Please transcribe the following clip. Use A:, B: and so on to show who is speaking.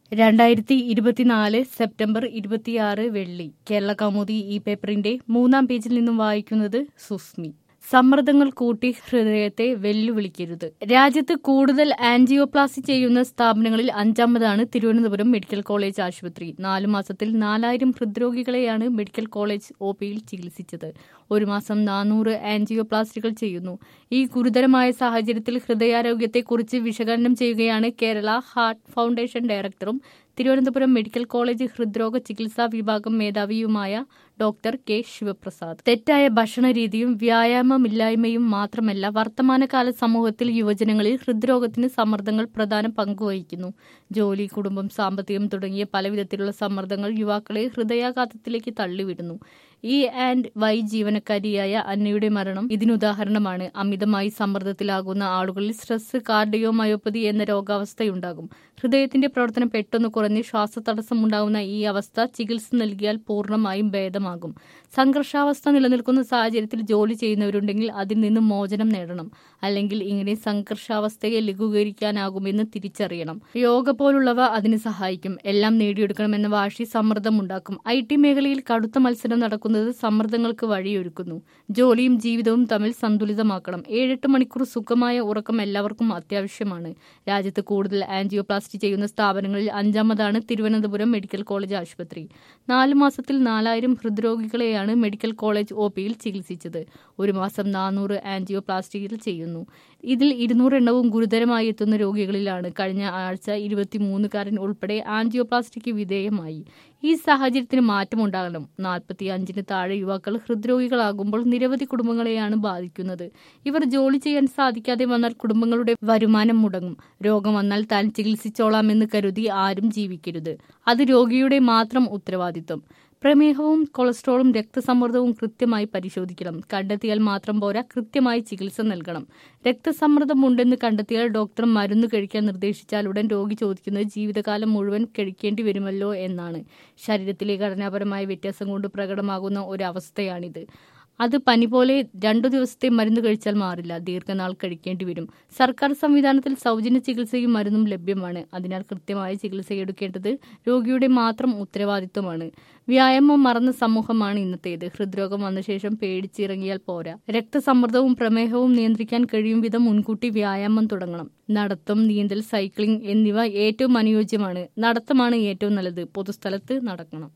A: രണ്ടായിരത്തി ഇരുപത്തിനാല് സെപ്റ്റംബർ ഇരുപത്തിയാറ് വെള്ളി കേരള കൗമുദി ഈ പേപ്പറിന്റെ മൂന്നാം പേജിൽ നിന്നും വായിക്കുന്നത് സുസ്മി സമ്മർദ്ദങ്ങൾ കൂട്ടി ഹൃദയത്തെ വെല്ലുവിളിക്കരുത് രാജ്യത്ത് കൂടുതൽ ആൻജിയോപ്ലാസ്റ്റി ചെയ്യുന്ന സ്ഥാപനങ്ങളിൽ അഞ്ചാമതാണ് തിരുവനന്തപുരം മെഡിക്കൽ കോളേജ് ആശുപത്രി നാലു മാസത്തിൽ നാലായിരം ഹൃദ്രോഗികളെയാണ് മെഡിക്കൽ കോളേജ് ഒ പിയിൽ ചികിത്സിച്ചത് ഒരു മാസം നാനൂറ് ആൻജിയോപ്ലാസ്റ്റികൾ ചെയ്യുന്നു ഈ ഗുരുതരമായ സാഹചര്യത്തിൽ ഹൃദയാരോഗ്യത്തെക്കുറിച്ച് വിശകലനം ചെയ്യുകയാണ് കേരള ഹാർട്ട് ഫൗണ്ടേഷൻ ഡയറക്ടറും തിരുവനന്തപുരം മെഡിക്കൽ കോളേജ് ഹൃദ്രോഗ ചികിത്സാ വിഭാഗം മേധാവിയുമായ ഡോക്ടർ കെ ശിവപ്രസാദ് തെറ്റായ ഭക്ഷണരീതിയും വ്യായാമമില്ലായ്മയും മാത്രമല്ല വർത്തമാനകാല സമൂഹത്തിൽ യുവജനങ്ങളിൽ ഹൃദ്രോഗത്തിന് സമ്മർദ്ദങ്ങൾ പ്രധാന പങ്കുവഹിക്കുന്നു ജോലി കുടുംബം സാമ്പത്തികം തുടങ്ങിയ പലവിധത്തിലുള്ള സമ്മർദ്ദങ്ങൾ യുവാക്കളെ ഹൃദയാഘാതത്തിലേക്ക് തള്ളിവിടുന്നു ഇ ആൻഡ് വൈ ജീവനക്കാരിയായ അന്നയുടെ മരണം ഇതിനുദാഹരണമാണ് അമിതമായി സമ്മർദ്ദത്തിലാകുന്ന ആളുകളിൽ സ്ട്രെസ് കാർഡിയോമയോപ്പതി എന്ന രോഗാവസ്ഥയുണ്ടാകും ഹൃദയത്തിന്റെ പ്രവർത്തനം പെട്ടെന്ന് കുറഞ്ഞ് ശ്വാസതടസ്സം ഉണ്ടാകുന്ന ഈ അവസ്ഥ ചികിത്സ നൽകിയാൽ പൂർണ്ണമായും ഭേദമാകും സംഘർഷാവസ്ഥ നിലനിൽക്കുന്ന സാഹചര്യത്തിൽ ജോലി ചെയ്യുന്നവരുണ്ടെങ്കിൽ അതിൽ നിന്ന് മോചനം നേടണം അല്ലെങ്കിൽ ഇങ്ങനെ സംഘർഷാവസ്ഥയെ ലഘൂകരിക്കാനാകുമെന്ന് തിരിച്ചറിയണം യോഗ പോലുള്ളവ അതിന് സഹായിക്കും എല്ലാം നേടിയെടുക്കണമെന്ന വാശി സമ്മർദ്ദമുണ്ടാക്കും ഐ ടി മേഖലയിൽ കടുത്ത മത്സരം നടക്കുന്നത് സമ്മർദ്ദങ്ങൾക്ക് വഴിയൊരുക്കുന്നു ജോലിയും ജീവിതവും തമ്മിൽ സന്തുലിതമാക്കണം ഏഴെട്ട് മണിക്കൂർ സുഖമായ ഉറക്കം എല്ലാവർക്കും അത്യാവശ്യമാണ് രാജ്യത്ത് കൂടുതൽ ആൻജിയോപ്ലാസ്റ്റി ചെയ്യുന്ന സ്ഥാപനങ്ങളിൽ അഞ്ചാമതാണ് തിരുവനന്തപുരം മെഡിക്കൽ കോളേജ് ആശുപത്രി നാല് മാസത്തിൽ നാലായിരം ഹൃദ്രോഗികളെയാണ് മെഡിക്കൽ കോളേജ് ഒ പിയിൽ ചികിത്സിച്ചത് ഒരു മാസം നാനൂറ് ആൻജിയോപ്ലാസ്റ്റികൾ ചെയ്യുന്നു ഇതിൽ ഇരുന്നൂറ് എണ്ണവും ഗുരുതരമായി എത്തുന്ന രോഗികളിലാണ് കഴിഞ്ഞ ആഴ്ച ഇരുപത്തിമൂന്നുകാരൻ ഉൾപ്പെടെ ആൻജിയോപ്ലാസ്റ്റിക്ക് വിധേയമായി ഈ സാഹചര്യത്തിന് മാറ്റമുണ്ടാകണം നാൽപ്പത്തി അഞ്ചിന് താഴെ യുവാക്കൾ ഹൃദ്രോഗികളാകുമ്പോൾ നിരവധി കുടുംബങ്ങളെയാണ് ബാധിക്കുന്നത് ഇവർ ജോലി ചെയ്യാൻ സാധിക്കാതെ വന്നാൽ കുടുംബങ്ങളുടെ വരുമാനം മുടങ്ങും രോഗം വന്നാൽ താൻ ചികിത്സിച്ചോളാമെന്ന് കരുതി ആരും ജീവിക്കരുത് അത് രോഗിയുടെ മാത്രം ഉത്തരവാദിത്വം പ്രമേഹവും കൊളസ്ട്രോളും രക്തസമ്മർദ്ദവും കൃത്യമായി പരിശോധിക്കണം കണ്ടെത്തിയാൽ മാത്രം പോരാ കൃത്യമായി ചികിത്സ നൽകണം രക്തസമ്മർദ്ദം ഉണ്ടെന്ന് കണ്ടെത്തിയാൽ ഡോക്ടർ മരുന്ന് കഴിക്കാൻ നിർദ്ദേശിച്ചാൽ ഉടൻ രോഗി ചോദിക്കുന്നത് ജീവിതകാലം മുഴുവൻ കഴിക്കേണ്ടി വരുമല്ലോ എന്നാണ് ശരീരത്തിലെ ഘടനാപരമായ വ്യത്യാസം കൊണ്ട് പ്രകടമാകുന്ന ഒരവസ്ഥയാണിത് അത് പനി പോലെ രണ്ടു ദിവസത്തെ മരുന്ന് കഴിച്ചാൽ മാറില്ല ദീർഘനാൾ കഴിക്കേണ്ടി വരും സർക്കാർ സംവിധാനത്തിൽ സൗജന്യ ചികിത്സയും മരുന്നും ലഭ്യമാണ് അതിനാൽ കൃത്യമായ ചികിത്സ എടുക്കേണ്ടത് രോഗിയുടെ മാത്രം ഉത്തരവാദിത്വമാണ് വ്യായാമം മറന്ന സമൂഹമാണ് ഇന്നത്തേത് ഹൃദ്രോഗം വന്ന ശേഷം പേടിച്ചിറങ്ങിയാൽ പോരാ രക്തസമ്മർദ്ദവും പ്രമേഹവും നിയന്ത്രിക്കാൻ കഴിയും വിധം മുൻകൂട്ടി വ്യായാമം തുടങ്ങണം നടത്തം നീന്തൽ സൈക്ലിംഗ് എന്നിവ ഏറ്റവും അനുയോജ്യമാണ് നടത്തമാണ് ഏറ്റവും നല്ലത് പൊതുസ്ഥലത്ത് നടക്കണം